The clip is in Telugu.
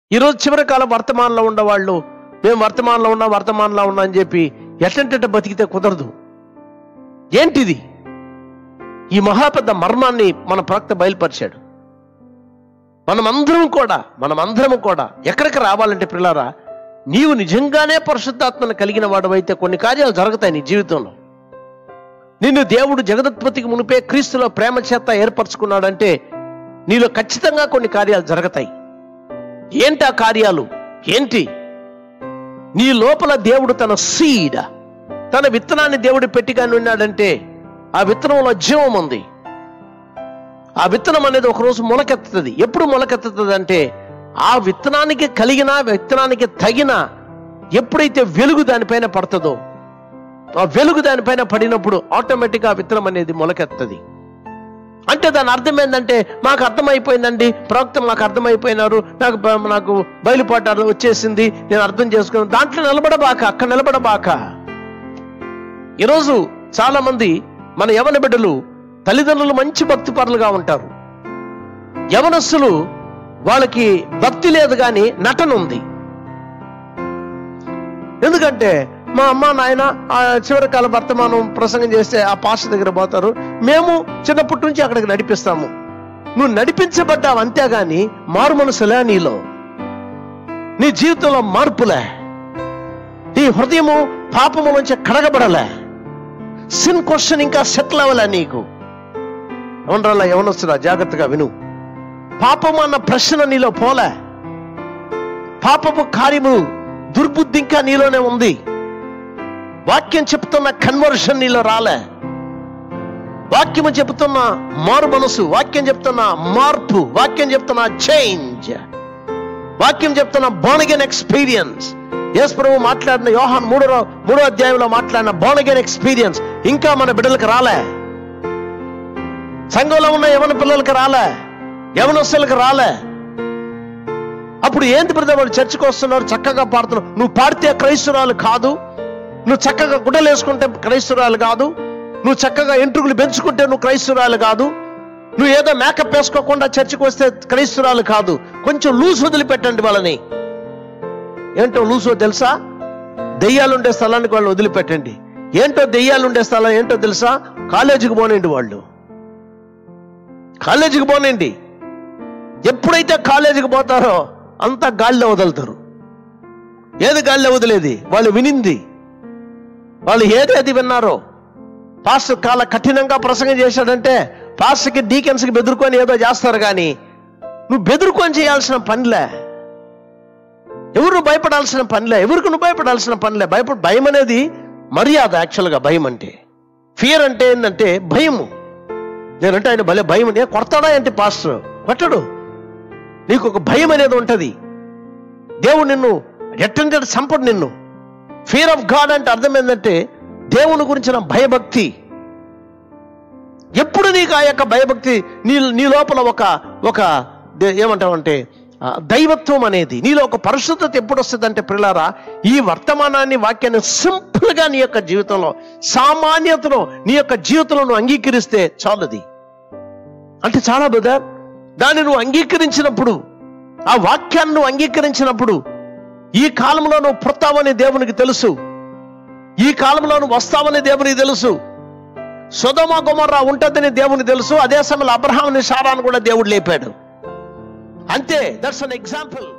ఈరోజు చివరి కాలం వర్తమానంలో ఉండేవాళ్ళు మేము వర్తమానంలో ఉన్నాం వర్తమానంలో ఉన్నాం అని చెప్పి ఎట్టంటే బతికితే కుదరదు ఏంటిది ఈ మహాపెద్ద మర్మాన్ని మన ప్రవక్త బయలుపరిచాడు మనమందరం కూడా మనమందరం కూడా ఎక్కడికి రావాలంటే పిల్లారా నీవు నిజంగానే పరిశుద్ధాత్మను కలిగిన వాడవైతే కొన్ని కార్యాలు జరుగుతాయి నీ జీవితంలో నిన్ను దేవుడు జగదత్పతికి మునిపే క్రీస్తులో ప్రేమ చేత ఏర్పరచుకున్నాడంటే నీలో ఖచ్చితంగా కొన్ని కార్యాలు జరుగుతాయి ఏంటి ఆ కార్యాలు ఏంటి నీ లోపల దేవుడు తన సీడ్ తన విత్తనాన్ని దేవుడు పెట్టిగాని ఉన్నాడంటే ఆ విత్తనంలో జీవం ఉంది ఆ విత్తనం అనేది ఒకరోజు మొలకెత్తుతుంది ఎప్పుడు మొలకెత్తుతుంది అంటే ఆ విత్తనానికి కలిగిన విత్తనానికి తగిన ఎప్పుడైతే వెలుగు దానిపైన పడుతుందో ఆ వెలుగు దానిపైన పడినప్పుడు ఆటోమేటిక్గా ఆ విత్తనం అనేది మొలకెత్తది అంటే దాని అర్థం ఏంటంటే మాకు అర్థమైపోయిందండి ప్రవక్త మాకు అర్థమైపోయినారు నాకు బ- నాకు బయలుపాటాలు వచ్చేసింది నేను అర్థం చేసుకున్నాను దాంట్లో నిలబడబాక అక్కడ నిలబడబాక ఈరోజు చాలా మంది మన యవన బిడ్డలు తల్లిదండ్రులు మంచి భక్తి పరులుగా ఉంటారు యవనస్సులు వాళ్ళకి భక్తి లేదు కానీ నటన ఉంది ఎందుకంటే మా అమ్మ నాయన ఆ చివరి కాల వర్తమానం ప్రసంగం చేస్తే ఆ పాస్ దగ్గర పోతారు మేము చిన్నప్పటి నుంచి అక్కడికి నడిపిస్తాము నువ్వు నడిపించబడ్డావు అంతేగాని మారు మనసులే నీలో నీ జీవితంలో మార్పులే నీ హృదయము పాపము నుంచి కడగబడలే సిన్ క్వశ్చన్ ఇంకా సెటిల్ అవ్వలే నీకు ఎవనరాలా ఎవనొస్తున్నా జాగ్రత్తగా విను పాపము అన్న ప్రశ్న నీలో పోలే పాపము కార్యము దుర్బుద్ధి ఇంకా నీలోనే ఉంది వాక్యం చెప్తున్న కన్వర్షన్ నీలో రాలే వాక్యము చెప్తున్న మారు మనసు వాక్యం చెప్తున్న మార్పు వాక్యం చెప్తున్న చేంజ్ వాక్యం చెప్తున్న బోనగెన్ ఎక్స్పీరియన్స్ యేసు ప్రభు మాట్లాడిన యోహాన్ మూడో మూడో అధ్యాయంలో మాట్లాడిన బోనగెన్ ఎక్స్పీరియన్స్ ఇంకా మన బిడ్డలకు రాలే సంఘంలో ఉన్న యవన పిల్లలకి రాలే యవనస్తులకు రాలే అప్పుడు ఏంటి బ్రదర్ వాళ్ళు చర్చకు వస్తున్నారు చక్కగా పాడుతున్నారు నువ్వు పాడితే క్రైస్తురాలు కాదు నువ్వు చక్కగా గుడ్డలు వేసుకుంటే క్రైస్తురాలు కాదు నువ్వు చక్కగా ఎంట్రుకులు పెంచుకుంటే నువ్వు క్రైస్తురాలు కాదు నువ్వు ఏదో మేకప్ వేసుకోకుండా చర్చకు వస్తే క్రైస్తురాలు కాదు కొంచెం లూజ్ వదిలిపెట్టండి వాళ్ళని ఏంటో లూసో తెలుసా దెయ్యాలుండే స్థలానికి వాళ్ళు వదిలిపెట్టండి ఏంటో దెయ్యాలుండే స్థలం ఏంటో తెలుసా కాలేజీకి పోనండి వాళ్ళు కాలేజీకి పోనండి ఎప్పుడైతే కాలేజీకి పోతారో అంతా గాలిలో వదులుతారు ఏది గాలిలో వదిలేది వాళ్ళు వినింది వాళ్ళు ఏదేది విన్నారో పాస్టర్ కాల కఠినంగా ప్రసంగం చేశాడంటే పాస్టర్కి డీకెన్స్కి బెదురుకొని ఏదో చేస్తారు కానీ నువ్వు బెదురుకొని చేయాల్సిన పనిలే ఎవరు భయపడాల్సిన పనిలే ఎవరికి నువ్వు భయపడాల్సిన పనిలే భయపడ భయం అనేది మర్యాద యాక్చువల్గా భయం అంటే ఫియర్ అంటే ఏంటంటే భయము నేనంటే ఆయన భలే భయం ఏ కొడతాడా ఏంటి పాస్టర్ కొట్టడు నీకు ఒక భయం అనేది ఉంటది దేవుడు నిన్ను ఎట్టంటే సంపడు నిన్ను ఫియర్ ఆఫ్ గాడ్ అంటే అర్థం ఏంటంటే దేవుని గురించిన భయభక్తి ఎప్పుడు నీకు ఆ యొక్క భయభక్తి నీ నీ లోపల ఒక ఒక దే- ఏమంటావంటే ఆ, దైవత్వం అనేది నీలో ఒక పరిశుద్ధత ఎప్పుడు వస్తుందంటే పిల్లారా ఈ వర్తమానాన్ని వాక్యాన్ని సింపుల్ గా నీ యొక్క జీవితంలో సామాన్యతలో నీ యొక్క జీవితంలో నువ్వు అంగీకరిస్తే చాలది అంటే చాలా బ్రదర్ దాన్ని నువ్వు అంగీకరించినప్పుడు ఆ వాక్యాన్ని నువ్వు అంగీకరించినప్పుడు ఈ కాలంలో నువ్వు పుడతావని దేవునికి తెలుసు ఈ కాలంలో నువ్వు వస్తావని దేవునికి తెలుసు సుధమ గుమర్రా ఉంటుందని దేవునికి తెలుసు అదే సమయంలో అబ్రహాంని సారాన్ని కూడా దేవుడు లేపాడు అంతే దట్స్ అన్ ఎగ్జాంపుల్